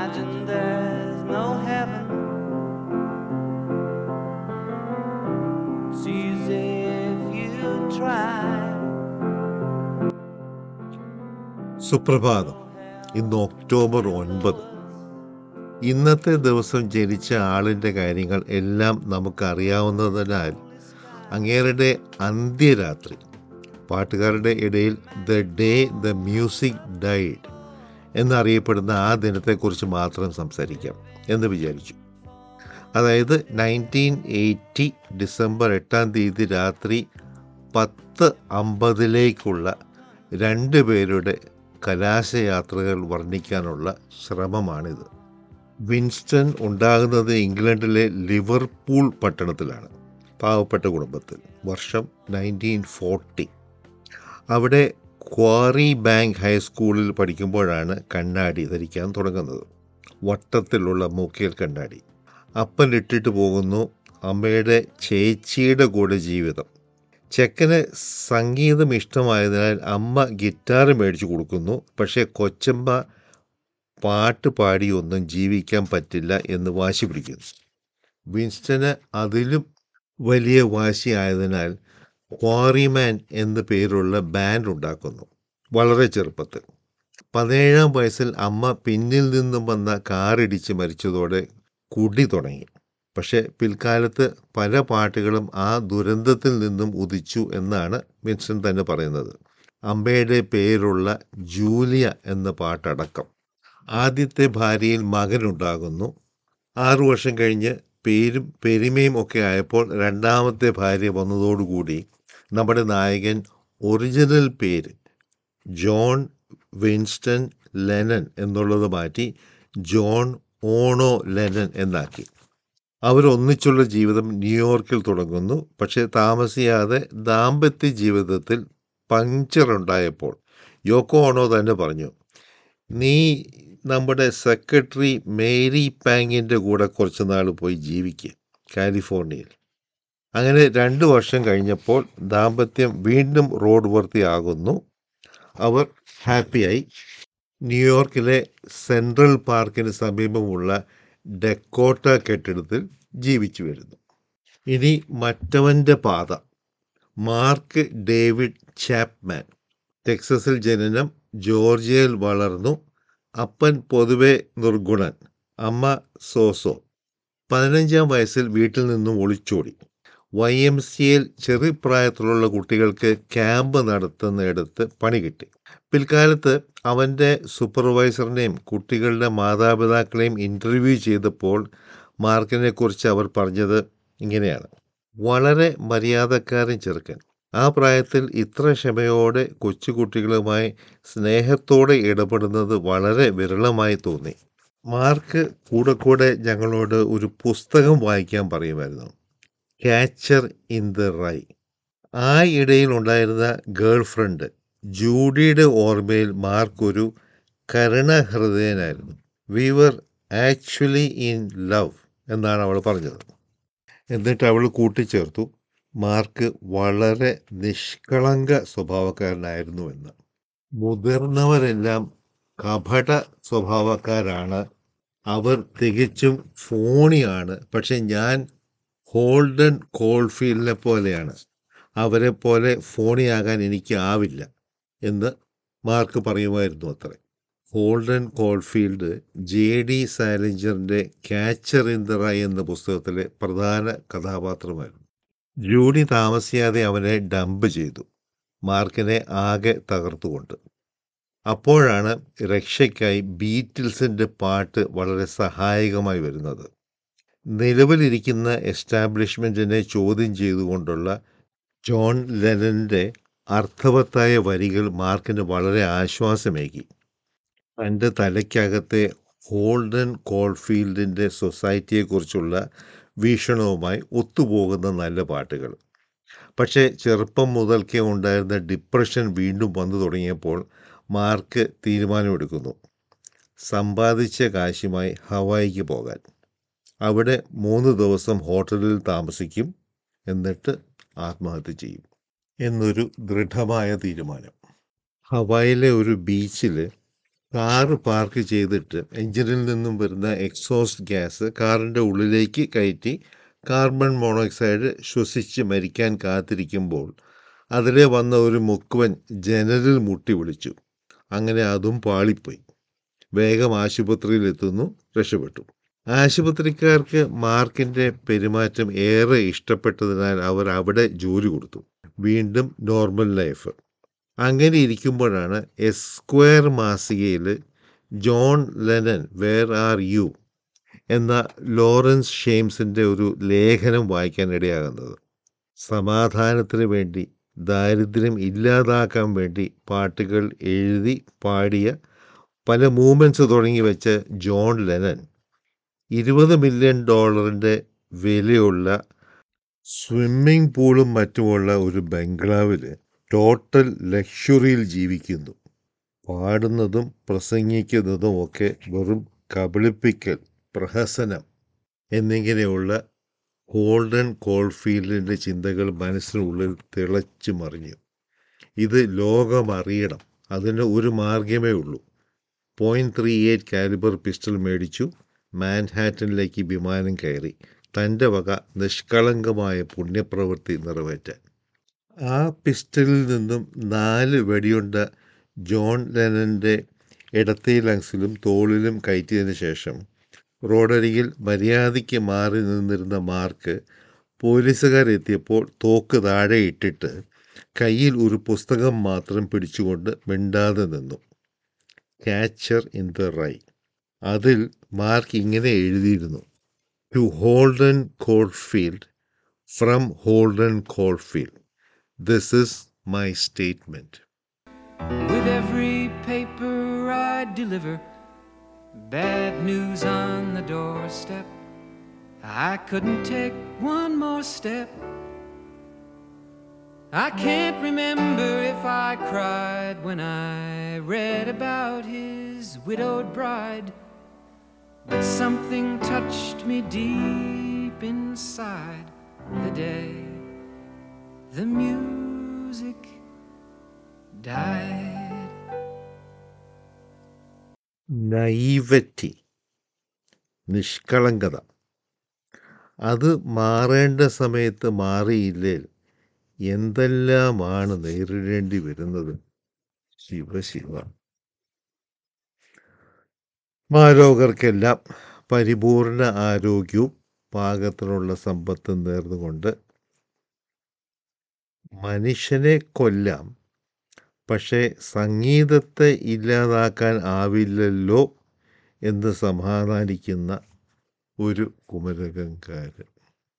imagine there's no heaven. It's easy if you try. സുപ്രഭാതം ഇന്ന് October ഒൻപത് ഇന്നത്തെ ദിവസം ജനിച്ച ആളിൻ്റെ കാര്യങ്ങൾ എല്ലാം നമുക്കറിയാവുന്നതിനാൽ അങ്ങേരുടെ അന്ത്യരാത്രി പാട്ടുകാരുടെ ഇടയിൽ the day the music died എന്നറിയപ്പെടുന്ന ആ ദിനത്തെക്കുറിച്ച് മാത്രം സംസാരിക്കാം എന്ന് വിചാരിച്ചു അതായത് നയൻറ്റീൻ എയ്റ്റി ഡിസംബർ എട്ടാം തീയതി രാത്രി പത്ത് അമ്പതിലേക്കുള്ള രണ്ട് പേരുടെ കലാശയാത്രകൾ വർണ്ണിക്കാനുള്ള ശ്രമമാണിത് വിൻസ്റ്റൺ ഉണ്ടാകുന്നത് ഇംഗ്ലണ്ടിലെ ലിവർപൂൾ പട്ടണത്തിലാണ് പാവപ്പെട്ട കുടുംബത്തിൽ വർഷം നയൻറ്റീൻ ഫോർട്ടി അവിടെ ക്വാറി ബാങ്ക് ഹൈസ്കൂളിൽ പഠിക്കുമ്പോഴാണ് കണ്ണാടി ധരിക്കാൻ തുടങ്ങുന്നത് വട്ടത്തിലുള്ള മൂക്കിൽ കണ്ണാടി അപ്പൻ ഇട്ടിട്ട് പോകുന്നു അമ്മയുടെ ചേച്ചിയുടെ കൂടെ ജീവിതം ചെക്കന് സംഗീതം ഇഷ്ടമായതിനാൽ അമ്മ ഗിറ്റാർ മേടിച്ചു കൊടുക്കുന്നു പക്ഷേ കൊച്ചമ്മ പാട്ട് പാടിയൊന്നും ജീവിക്കാൻ പറ്റില്ല എന്ന് വാശി പിടിക്കുന്നു വിൻസ്റ്റന് അതിലും വലിയ വാശിയായതിനാൽ ക്വാറിമാൻ എന്ന പേരുള്ള ബാൻഡ് ഉണ്ടാക്കുന്നു വളരെ ചെറുപ്പത്തിൽ പതിനേഴാം വയസ്സിൽ അമ്മ പിന്നിൽ നിന്നും വന്ന കാറിടിച്ച് മരിച്ചതോടെ കുടി തുടങ്ങി പക്ഷേ പിൽക്കാലത്ത് പല പാട്ടുകളും ആ ദുരന്തത്തിൽ നിന്നും ഉദിച്ചു എന്നാണ് വിൻസ്റ്റൺ തന്നെ പറയുന്നത് അമ്മയുടെ പേരുള്ള ജൂലിയ എന്ന പാട്ടടക്കം ആദ്യത്തെ ഭാര്യയിൽ മകനുണ്ടാകുന്നു ആറു വർഷം കഴിഞ്ഞ് പേരും പെരുമയും ഒക്കെ ആയപ്പോൾ രണ്ടാമത്തെ ഭാര്യ വന്നതോടുകൂടി നമ്മുടെ നായകൻ ഒറിജിനൽ പേര് ജോൺ വിൻസ്റ്റൺ ലെനൻ എന്നുള്ളത് മാറ്റി ജോൺ ഓണോ ലെനൻ എന്നാക്കി അവരൊന്നിച്ചുള്ള ജീവിതം ന്യൂയോർക്കിൽ തുടങ്ങുന്നു പക്ഷേ താമസിയാതെ ദാമ്പത്യ ജീവിതത്തിൽ പഞ്ചർ ഉണ്ടായപ്പോൾ യോക്കോ ഓണോ തന്നെ പറഞ്ഞു നീ നമ്മുടെ സെക്രട്ടറി മേരി പാങ്ങിൻ്റെ കൂടെ കുറച്ച് നാൾ പോയി ജീവിക്കുക കാലിഫോർണിയയിൽ അങ്ങനെ രണ്ട് വർഷം കഴിഞ്ഞപ്പോൾ ദാമ്പത്യം വീണ്ടും റോഡ് വർത്തിയാകുന്നു അവർ ഹാപ്പിയായി ന്യൂയോർക്കിലെ സെൻട്രൽ പാർക്കിന് സമീപമുള്ള ഡെക്കോട്ട കെട്ടിടത്തിൽ ജീവിച്ചു വരുന്നു ഇനി മറ്റവൻ്റെ പാത മാർക്ക് ഡേവിഡ് ചാപ്മാൻ ടെക്സസിൽ ജനനം ജോർജിയയിൽ വളർന്നു അപ്പൻ പൊതുവെ നിർഗുണൻ അമ്മ സോസോ പതിനഞ്ചാം വയസ്സിൽ വീട്ടിൽ നിന്നും ഒളിച്ചോടി വൈ എം സിയിൽ ചെറുപ്രായത്തിലുള്ള കുട്ടികൾക്ക് ക്യാമ്പ് നടത്തുന്നിടത്ത് പണി കിട്ടി പിൽക്കാലത്ത് അവൻ്റെ സൂപ്പർവൈസറിനെയും കുട്ടികളുടെ മാതാപിതാക്കളെയും ഇൻ്റർവ്യൂ ചെയ്തപ്പോൾ മാർക്കിനെ കുറിച്ച് അവർ പറഞ്ഞത് ഇങ്ങനെയാണ് വളരെ മര്യാദക്കാരൻ ചെറുക്കൻ ആ പ്രായത്തിൽ ഇത്ര ക്ഷമയോടെ കൊച്ചുകുട്ടികളുമായി സ്നേഹത്തോടെ ഇടപെടുന്നത് വളരെ വിരളമായി തോന്നി മാർക്ക് കൂടെ കൂടെ ഞങ്ങളോട് ഒരു പുസ്തകം വായിക്കാൻ പറയുമായിരുന്നു ക്യാച്ചർ ഇൻ ദ റൈ ആ ഇടയിൽ ഉണ്ടായിരുന്ന ഗേൾ ഫ്രണ്ട് ജൂഡിയുടെ ഓർമ്മയിൽ മാർക്ക് ഒരു കരുണഹൃദയനായിരുന്നു we were actually in love എന്നാണ് അവൾ പറഞ്ഞത് എന്നിട്ട് അവൾ കൂട്ടിച്ചേർത്തു മാർക്ക് വളരെ നിഷ്കളങ്ക സ്വഭാവക്കാരനായിരുന്നു എന്ന് മുതിർന്നവരെല്ലാം കപട സ്വഭാവക്കാരാണ് അവർ തികച്ചും ഫോണിയാണ് പക്ഷെ ഞാൻ ഹോൾഡൻ കോൾഫീൽഡിനെ പോലെയാണ് അവരെ പോലെ ഫോണിയാകാൻ എനിക്ക് ആവില്ല എന്ന് മാർക്ക് പറയുമായിരുന്നു അത്രേ ഹോൾഡൻ കോൾഫീൽഡ് ജെ ഡി സാലഞ്ചറിൻ്റെ ക്യാച്ചർ ഇൻ ദ റൈ എന്ന പുസ്തകത്തിലെ പ്രധാന കഥാപാത്രമായിരുന്നു ജൂഡി താമസിയാതെ അവനെ ഡംപ് ചെയ്തു മാർക്കിനെ ആകെ തകർത്തുകൊണ്ട് അപ്പോഴാണ് രക്ഷയ്ക്കായി ബീറ്റിൽസിൻ്റെ പാട്ട് വളരെ സഹായകമായി വരുന്നത് നിലവിലിരിക്കുന്ന എസ്റ്റാബ്ലിഷ്മെൻറ്റിനെ ചോദ്യം ചെയ്തുകൊണ്ടുള്ള ജോൺ ലെനൻ്റെ അർത്ഥവത്തായ വരികൾ മാർക്കിന് വളരെ ആശ്വാസമേകി തൻ്റെ തലയ്ക്കകത്തെ ഹോൾഡൻ കോൾഫീൽഡിൻ്റെ സൊസൈറ്റിയെക്കുറിച്ചുള്ള വീക്ഷണവുമായി ഒത്തുപോകുന്ന നല്ല പാട്ടുകൾ പക്ഷേ ചെറുപ്പം മുതൽക്കേ ഉണ്ടായിരുന്ന ഡിപ്രഷൻ വീണ്ടും വന്നു തുടങ്ങിയപ്പോൾ മാർക്ക് തീരുമാനമെടുക്കുന്നു സമ്പാദിച്ച കാശുമായി ഹവായിക്ക് പോകാൻ അവിടെ മൂന്ന് ദിവസം ഹോട്ടലിൽ താമസിക്കും എന്നിട്ട് ആത്മഹത്യ ചെയ്യും എന്നൊരു ദൃഢമായ തീരുമാനം ഹവായിലെ ഒരു ബീച്ചിൽ കാറ് പാർക്ക് ചെയ്തിട്ട് എഞ്ചിനിൽ നിന്നും വരുന്ന എക്സോസ്റ്റ് ഗ്യാസ് കാറിൻ്റെ ഉള്ളിലേക്ക് കയറ്റി കാർബൺ മോണോക്സൈഡ് ശ്വസിച്ച് മരിക്കാൻ കാത്തിരിക്കുമ്പോൾ അതിലെ വന്ന ഒരു മുക്കുവൻ ജനലിൽ മുട്ടി വിളിച്ചു അങ്ങനെ അതും പാളിപ്പോയി വേഗം ആശുപത്രിയിൽ എത്തുന്നു രക്ഷപ്പെട്ടു ആശുപത്രിക്കാർക്ക് മാർക്കിൻ്റെ പെരുമാറ്റം ഏറെ ഇഷ്ടപ്പെട്ടതിനാൽ അവർ അവിടെ ജോലി കൊടുത്തു വീണ്ടും നോർമൽ ലൈഫ് അങ്ങനെ ഇരിക്കുമ്പോഴാണ് എസ്ക്വയർ മാസികയിൽ John Lennon where are you എന്ന ലോറൻസ് ഷെയിംസിൻ്റെ ഒരു ലേഖനം വായിക്കാൻ ഇടയാകുന്നത് സമാധാനത്തിന് വേണ്ടി ദാരിദ്ര്യം ഇല്ലാതാക്കാൻ വേണ്ടി പാട്ടുകൾ എഴുതി പാടിയ പല മൂവ്മെൻറ്റ്സ് തുടങ്ങി വെച്ച ജോൺ ലെനൻ ഇരുപത് മില്യൺ ഡോളറിൻ്റെ വിലയുള്ള സ്വിമ്മിംഗ് പൂളും മറ്റുമുള്ള ഒരു ബംഗ്ലാവിൽ ടോട്ടൽ ലക്ഷറിയിൽ ജീവിക്കുന്നു പാടുന്നതും പ്രസംഗിക്കുന്നതും ഒക്കെ വെറും കബളിപ്പിക്കൽ പ്രഹസനം എന്നിങ്ങനെയുള്ള ഗോൾഡൻ കോൾഫീൽഡിൻ്റെ ചിന്തകൾ മനസ്സിനുള്ളിൽ തിളച്ചു മറിഞ്ഞു ഇത് ലോകമറിയണം അതിന് ഒരു മാർഗമേ ഉള്ളൂ point three eight calibre pistol മേടിച്ചു മാൻഹാറ്റനിലേക്ക് വിമാനം കയറി തൻ്റെ വക നിഷ്കളങ്കമായ പുണ്യപ്രവൃത്തി നിറവേറ്റാൻ ആ പിസ്റ്റലിൽ നിന്നും നാല് വെടിയുണ്ട ജോൺ ലെനൻ്റെ ഇടത്തേ ലങ്സിലും തോളിലും കയറ്റിയതിന് ശേഷം റോഡരികിൽ മര്യാദയ്ക്ക് മാറി നിന്നിരുന്ന മാർക്ക് പോലീസുകാരെത്തിയപ്പോൾ തോക്ക് താഴെ ഇട്ടിട്ട് കയ്യിൽ ഒരു പുസ്തകം മാത്രം പിടിച്ചുകൊണ്ട് മിണ്ടാതെ നിന്നു ക്യാച്ചർ ഇൻ ദ റൈ അതിൽ മാർക്ക് ഇങ്ങനെ എഴുതിയിരുന്നു to Holden Caulfield from Holden Caulfield this is my statement With every paper I deliver, bad news on the doorstep. I couldn't take one more step. I can't remember if I cried when I read about his widowed bride. But something touched me deep inside the day the music died. Naivety നിഷ്കളങ്കത അത് മാറേണ്ട സമയത്ത് മാറിയില്ലേ എന്തെല്ലാമാണ് നേരിടേണ്ടി വരുന്നത് ശിവ ശിവ മാരോഗർക്കെല്ലാം പരിപൂർണ ആരോഗ്യവും പാകത്തിനുള്ള സമ്പത്തും നേർന്നുകൊണ്ട് മനുഷ്യനെ കൊല്ലാം പക്ഷേ സംഗീതത്തെ ഇല്ലാതാക്കാൻ ആവില്ലല്ലോ എന്ന് സമാധാനിക്കുന്ന ഒരു കുമരകംകാരൻ